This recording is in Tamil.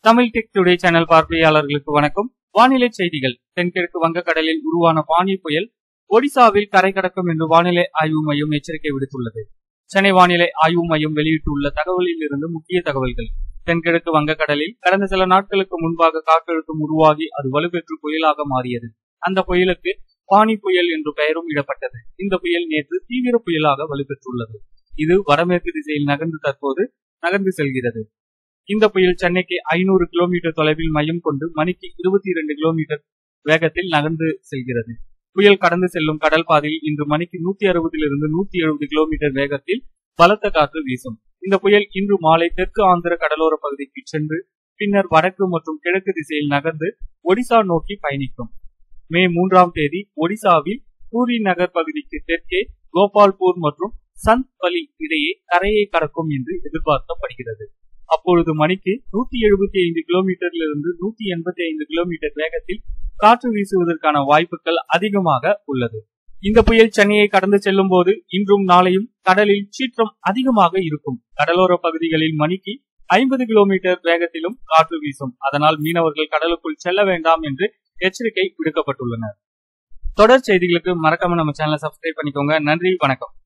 தமிழ் டெக் டுடே சேனல் பார்வையாளர்களுக்கு வணக்கம் வானிலை செய்திகள் தென்கிழக்கு வங்கக்கடலில் உருவான பானி புயல் ஒடிசாவில் கரை கடக்கும் என்று வானிலை ஆய்வு மையம் எச்சரிக்கை விடுத்துள்ளது சென்னை வானிலை ஆய்வு மையம் வெளியிட்டுள்ள தகவலில் இருந்து முக்கிய தகவல்கள் தென்கிழக்கு வங்கக்கடலில் கடந்த சில நாட்களுக்கு முன்பாக காற்றழுத்தம் உருவாகி அது வலுப்பெற்று புயலாக மாறியது அந்த புயலுக்கு பானி புயல் என்று பெயரும் இடப்பட்டது இந்த புயல் நேற்று தீவிர புயலாக வலுப்பெற்றுள்ளது இது வடமேற்கு திசையில் நகர்ந்து தற்போது நகர்ந்து செல்கிறது இந்த புயல் சென்னைக்கு ஐநூறு கிலோமீட்டர் தொலைவில் மையம் கொண்டு மணிக்கு இருபத்தி இரண்டு கிலோமீட்டர் வேகத்தில் நகர்ந்து செல்கிறது புயல் கடந்து செல்லும் கடல் பாதையில் இன்று மணிக்கு நூத்தி அறுபதிலிருந்து நூத்தி எழுபது கிலோமீட்டர் வேகத்தில் பலத்த காற்று வீசும் இந்த புயல் இன்று மாலை தெற்கு ஆந்திர கடலோர பகுதிக்கு சென்று பின்னர் வடக்கு மற்றும் கிழக்கு திசையில் நகர்ந்து ஒடிசா நோக்கி பயணிக்கும் மே மூன்றாம் தேதி ஒடிசாவில் பூரி நகர் பகுதிக்கு தெற்கே கோபால்பூர் மற்றும் சந்த் பலி இடையே கரையை கடக்கும் என்று எதிர்பார்க்கப்படுகிறது அப்பொழுது மணிக்கு நூத்தி எழுபத்தி ஐந்து கிலோமீட்டரிலிருந்து நூத்தி எண்பத்தி ஐந்து கிலோமீட்டர் வேகத்தில் காற்று வீசுவதற்கான வாய்ப்புகள் அதிகமாக உள்ளது இந்த புயல் சென்னையை கடந்து செல்லும் போது இன்றும் நாளையும் கடலில் சீற்றம் அதிகமாக இருக்கும் கடலோர பகுதிகளில் மணிக்கு ஐம்பது கிலோமீட்டர் வேகத்திலும் காற்று வீசும் அதனால் மீனவர்கள் கடலுக்குள் செல்ல வேண்டாம் என்று எச்சரிக்கை விடுக்கப்பட்டுள்ளனர் தொடர் செய்திகளுக்கு மறக்காம நம்ம சேனலை சப்ஸ்கிரைப் பண்ணிக்கோங்க நன்றி வணக்கம்